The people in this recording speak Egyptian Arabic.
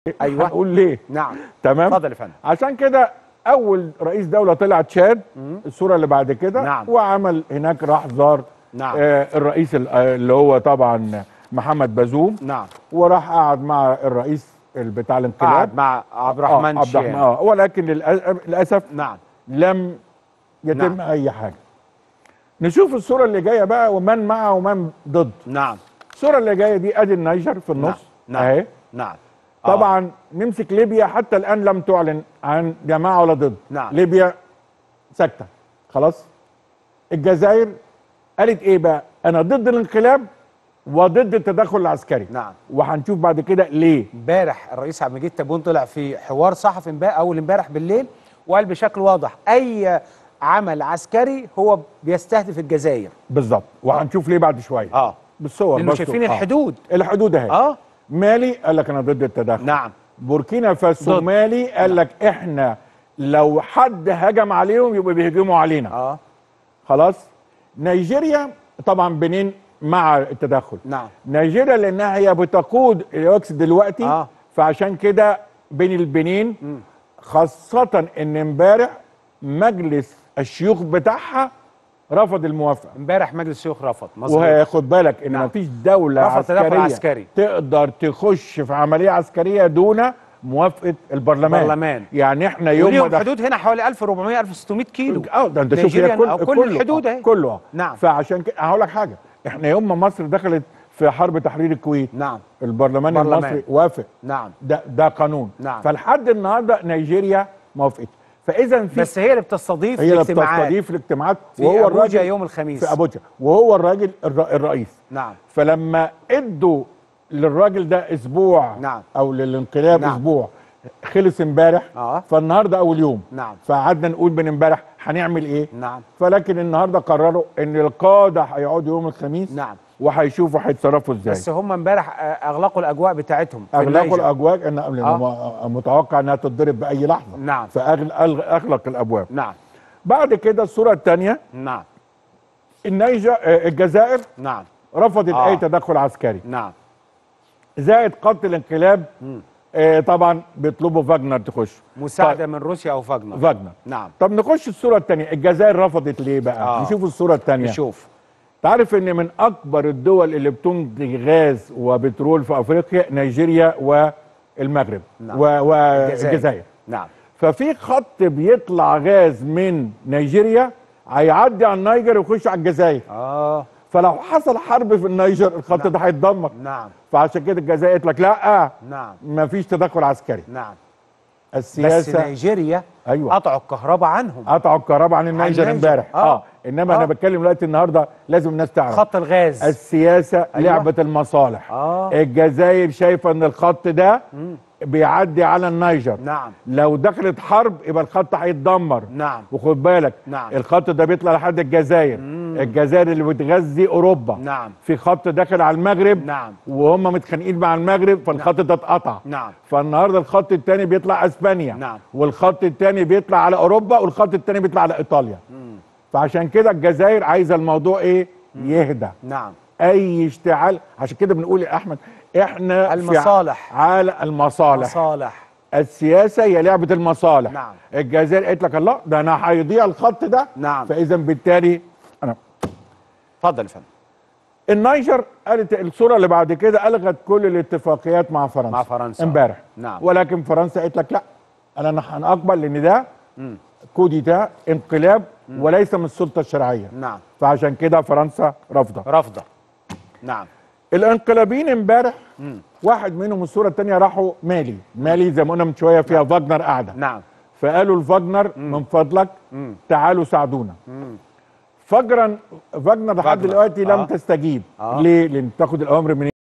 أيوة. هنقول ليه نعم تمام اتفضل يا فندم عشان كده اول رئيس دوله طلع تشاد الصوره اللي بعد كده نعم. وعمل هناك راح زار نعم. آه الرئيس ال- آه، اللي هو طبعا محمد بازوم نعم وراح قعد مع الرئيس ال- بتاع الانقلاب قعد مع عبد آه، الرحمن عبد الرحمن شيان. اه ولكن للأ- للاسف نعم لم يتم نعم. اي حاجه نشوف الصوره اللي جايه بقى ومن مع ومن ضد نعم الصوره اللي جايه دي ادي النيجر في النص نعم. اهي نعم آه. طبعا نمسك ليبيا حتى الان لم تعلن عن جماعه ولا ضد نعم. ليبيا ساكته خلاص الجزائر قالت ايه بقى انا ضد الانقلاب وضد التدخل العسكري نعم وهنشوف بعد كده ليه امبارح الرئيس عبد المجيد تبون طلع في حوار صحفي امبارح اول امبارح بالليل وقال بشكل واضح اي عمل عسكري هو بيستهدف الجزائر بالظبط وهنشوف ليه بعد شويه اه بالصور لانه بس- شايفين آه. الحدود الحدود اهي اه مالي قال لك انا ضد التدخل نعم بوركينا فاسو ضد. مالي قال لك احنا لو حد هجم عليهم يبقى بيهجموا علينا اه خلاص نيجيريا طبعا بنين مع التدخل نعم نيجيريا لانها هي بتقود الوكس دلوقتي آه. فعشان كده بين البنين خاصة ان امبارح مجلس الشيوخ بتاعها رفض الموافقة امبارح مجلس الشيوخ رفض مظبوط وخد بالك ان نعم. مفيش دولة رفض تدخل عسكرية عسكري. تقدر تخش في عملية عسكرية دون موافقة البرلمان البرلمان. يعني احنا يوم ما وليهم دخل- حدود هنا حوالي 1400 1600 كيلو اه ده انت شوف نيجيريا هي كل أو كل كله الحدود آه، اهي. كله آه. نعم. فعشان كده هقول لك حاجه احنا يوم ما مصر دخلت في حرب تحرير الكويت نعم البرلمان برلمان. المصري وافق نعم ده ده قانون نعم. فلحد النهارده نيجيريا ما وافقتش فاذا في بس هي اللي بتستضيف هي اللي الاجتماعات بتستضيف الاجتماعات في وهو أبوجا الراجل يوم الخميس في ابوجا وهو الراجل الر- الرئيس نعم فلما ادوا للراجل ده اسبوع نعم. او للانقلاب نعم. اسبوع خلص امبارح اه فالنهارده اول يوم نعم فقعدنا نقول من امبارح هنعمل ايه نعم فلكن النهارده قرروا ان القاده هيقعدوا يوم الخميس نعم وهيشوفوا هيتصرفوا ازاي بس هم امبارح آه، اغلقوا الاجواء بتاعتهم في اغلقوا النيجر. الابواب ان قبل آه. متوقع انها تتضرب باي لحظه نعم فاغلق الابواب نعم بعد كده الصوره الثانيه نعم النيجر آه، الجزائر نعم رفضت آه. اي تدخل عسكري نعم زائد قاده الانقلاب مم. آه، طبعا بيطلبوا فاجنر تخش مساعده من روسيا او فاجنر فاجنر نعم طب نخش الصوره الثانيه الجزائر رفضت ليه بقى آه. نشوف الصوره الثانيه نشوف تعرف ان من اكبر الدول اللي بتنتج غاز وبترول في افريقيا نيجيريا والمغرب نعم. و- والجزائر نعم ففي خط بيطلع غاز من نيجيريا هيعدي على النيجر ويخش على الجزائر اه فلو حصل حرب في النيجر الخط نعم. ده هيتدمر نعم فعشان كده الجزائر قالت لك لا نعم مفيش تدخل عسكري نعم بس السياسه نيجيريا ايوه قطعوا الكهرباء عنهم قطعوا الكهرباء عن النيجر النيجر. امبارح آه. اه انما آه. انا بتكلم دلوقتي النهارده لازم الناس تعرف خط الغاز السياسه أيوة. لعبه المصالح اه الجزائر شايفه ان الخط ده مم. بيعدي على النيجر نعم لو دخلت حرب يبقى الخط هيتدمر نعم وخد بالك نعم الخط ده بيطلع لحد الجزائر مم. الجزائر اللي بتغذي اوروبا نعم في خط داخل على المغرب نعم وهم متخانقين مع المغرب فالخط ده اتقطع نعم فالنهارده الخط الثاني بيطلع اسبانيا نعم والخط الثاني بيطلع على اوروبا والخط الثاني بيطلع على ايطاليا مم. فعشان كده الجزائر عايزه الموضوع ايه يهدى نعم اي اشتعال عشان كده بنقول يا احمد احنا في المصالح على المصالح مصالح السياسه هي لعبه المصالح نعم الجزائر قالت لك الله ده انا هيضيع الخط ده نعم فاذا بالتالي انا اتفضل يا فندم النيجر قالت الصوره اللي بعد كده الغت كل الاتفاقيات مع فرنسا مع فرنسا امبارح نعم ولكن فرنسا قالت لك لا انا هنقبل لان ده مم. كوديتا انقلاب وليس من السلطه الشرعيه نعم فعشان كده فرنسا رافضه رافضه نعم الانقلابيين امبارح مم. واحد منهم الصوره الثانيه راحوا مالي مالي زي ما قلنا من شويه فيها فاجنر قاعده نعم فقالوا لفاجنر من فضلك مم. تعالوا ساعدونا مم. فجرا فاجنر لحد فاجنر. دلوقتي لم آه. تستجيب آه. ليه؟ لان تاخد الاوامر من